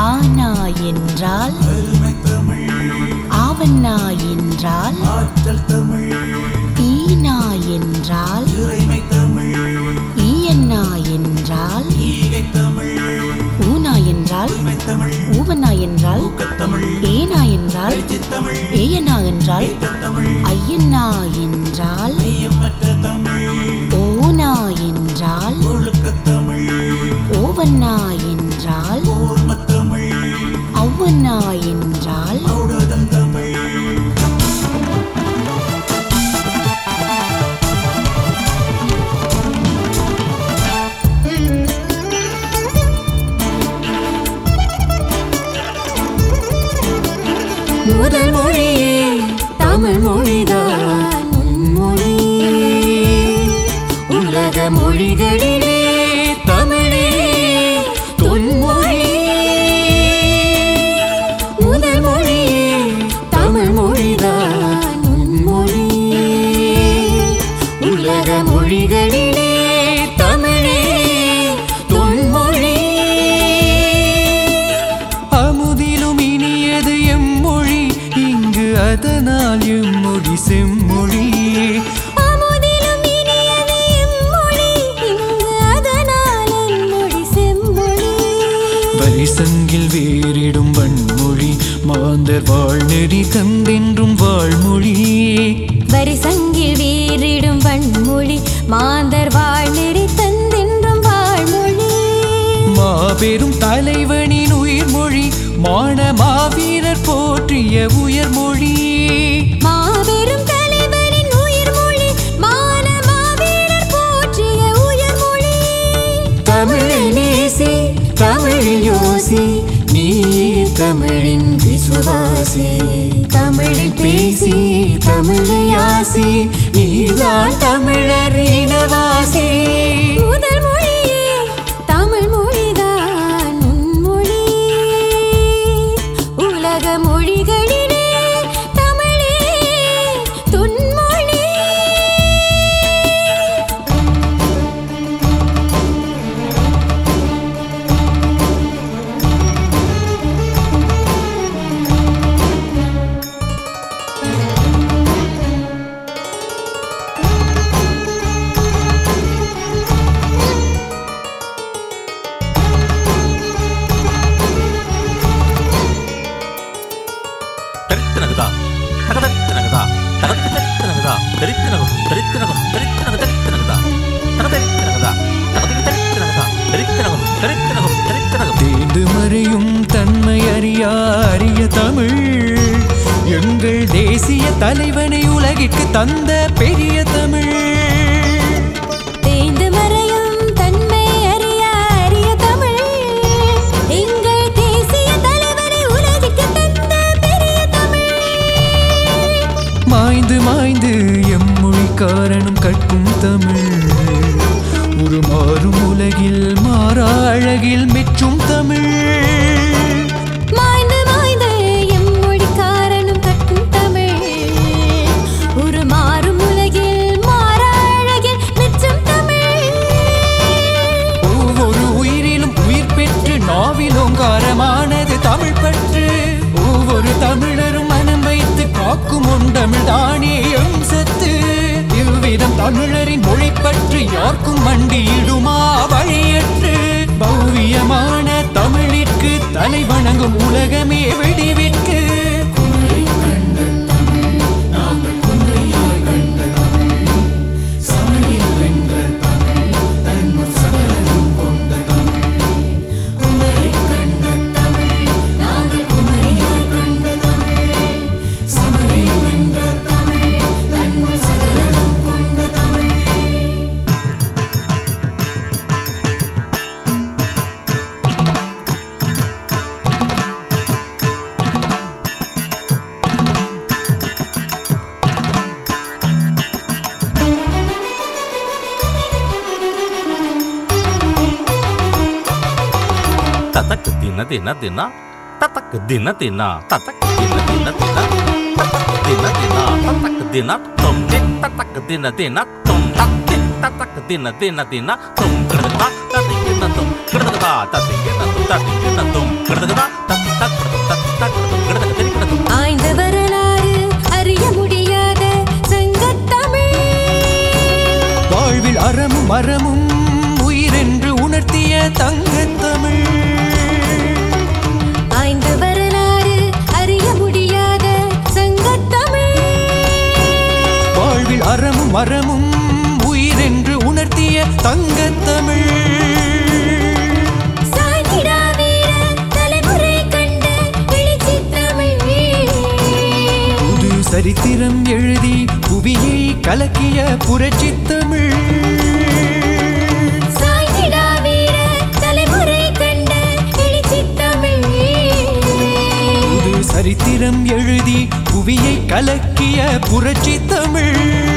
ஆனா என்றால் ஆவண்ணா என்றால் ஈனா என்றால் ஈயண்ணா என்றால் ஊனா என்றால் ஊவண்ணா என்றால் ஏனா என்றால் ஏயண்ணா என்றால் ஐயண்ணா என்றால் ஓனா என்றால் ஓவண்ணா என்றால் ஒவ்வொன்னா என்றால் முதல் மொழியே தமிழ் மொழிதான் மொழி உலக மொழிகளிலே தமிழே தொன்மொழி முதல் மொழியே தமிழ் மொழிதான் மொழி உலக மொழிகளிலே தமிழே தொன்மொழி அமுதிலும் இனியது எம்மொழி இங்கு அதனால் எம்மொழி செம்மொழியே அமுதிலும் இனியது எம்மொழி, இங்கு அதனால் எம்மொழி செம்மொழி. வரிசங்கில் வேறிடும் வன்மொழி மாந்தர் வாழ்நெறி தந்தென்றும் வாழ்மொழியே வரிசங்கில் வீறிடும் வன்மொழி மாந்தர் வாழ்நெறி தந்தென்றும் வாழ்மொழி மாபெரும் தலைவனின் உயிர்மொழி மான மாவீரர் போற்றிய உயர்மொழியே மாபெரும் தலைவரின் உயிர்மொழி மான மாவீரர் போற்றிய உயர்மொழி தமிழை நேசி தமிழில் யோசி நீ தமிழின் விசுவாசி தமிழில் பேசி தமிழை ஆசி நீதான் தமிழர் இனவாசி முதல் மொழியே தமிழ் மொழிதான் உன்மொழி உலக மொழிகளிலே தமிழே துன்மொழி தரித்தினகுதா தகதரித்தினகுதா தகதரித்தினகுதா தரித்தினகம் தரித்தினகம் தரித்தினக தரித்தினகுதா தகதரித்தினகுதா தகதரித்தினகுதா தரித்தினகம் தரித்தினகம் தரித்தினகம் தேடு மறையும் தன்மை அறியா அரிய தமிழ் எங்கள் தேசிய தலைவனை உலகிற்கு தந்த பெரிய தமிழ் தேய்ந்து மறையும் தன்மை அறிய அரிய தமிழ் எங்கள் தேசிய தலைவரை உலகிற்கு தந்த பெரிய தமிழ் மாய்ந்து மாய்ந்து எம்மொழி காரணம் கற்கும் தமிழ் ஒரு மாறும் உலகில் மாறா அழகில் மெச்சும் தமிழ் மாய்ந்து மாய்ந்து எம்மொழி காரணம் கற்கும் தமிழ் ஒரு மாறும் உலகில் மாறா அழகில் மெச்சும் தமிழ் ஒவ்வொரு உயிரிலும் உயிர் பெற்று நாவில் ஓங்காரமானது தமிழ் பற்று ஒவ்வொரு தமிழரும் மனம் வைத்து காக்கும் ஒன்றமிழ் தானே எம் சத்து இவ்விதம் தமிழரின் மொழி பற்று யாருக்கும் மண்டியிடுமா வழியற்று பௌவியமான தமிழிற்கு தலை வணங்கும் உலகமே வெடிவிற்கு தத்தக்கு தின தின தின தத்தக்கு தின தின தத்தக்கு தின தின தின தத்தக்கு தின தின தத்தக்கு தின தொம் தின் தத்தக்கு தின தின தொம் தக் தின் தத்தக்கு தின தின தின தொம் கிடதா தத்திங்கின தொம் கிடதா தத்திங்கின தொம் தத்திங்கின தொம் கிடதா மரமும் உயிரென்று உணர்த்திய தங்கத்தமிழ் சாய்ந்திடா வீர தலைமுறை கண்ட எழுச்சித் தமிழ் புது சரித்திரம் எழுதி புவியை கலக்கிய புரட்சித் தமிழ் சாய்ந்திடா வீர தலைமுறை கண்ட எழுச்சித் தமிழ் புது சரித்திரம் எழுதி புவியை கலக்கிய புரட்சி தமிழ்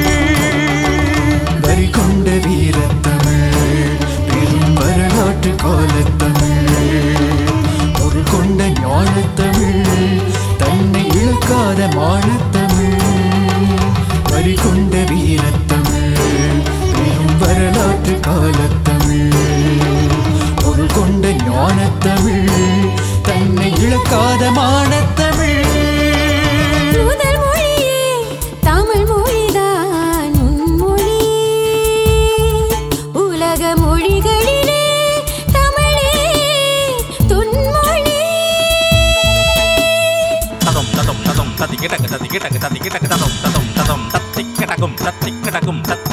வரி கொண்ட வீரத்தமிழ் பெரும் வரலாற்று காலத்தமிழ் பொருள் கொண்ட ஞானத்தமிழ் தன்னை இழக்காத மானத்தமிழ் வரி கொண்ட வீரத்தமிழ் பெரும் வரலாற்று காலத்தமிழ் பொருள் கொண்ட ஞானத்தமிழ் தன்னை இழக்காத மானத்தமிழ் முதல் மொழியே தமிழ் மொழிதான் உன் மொழி உலக மொழிகளிலே தமிழே துன்மொழி ததம் ததம் ததம் தத்தி கிடக்கு தத்தி கிடக்கு தத்தி கிடக்கு ததம் ததம் ததம் தத்தி கிடக்கும் தத்தி கிடக்கும் தத்தி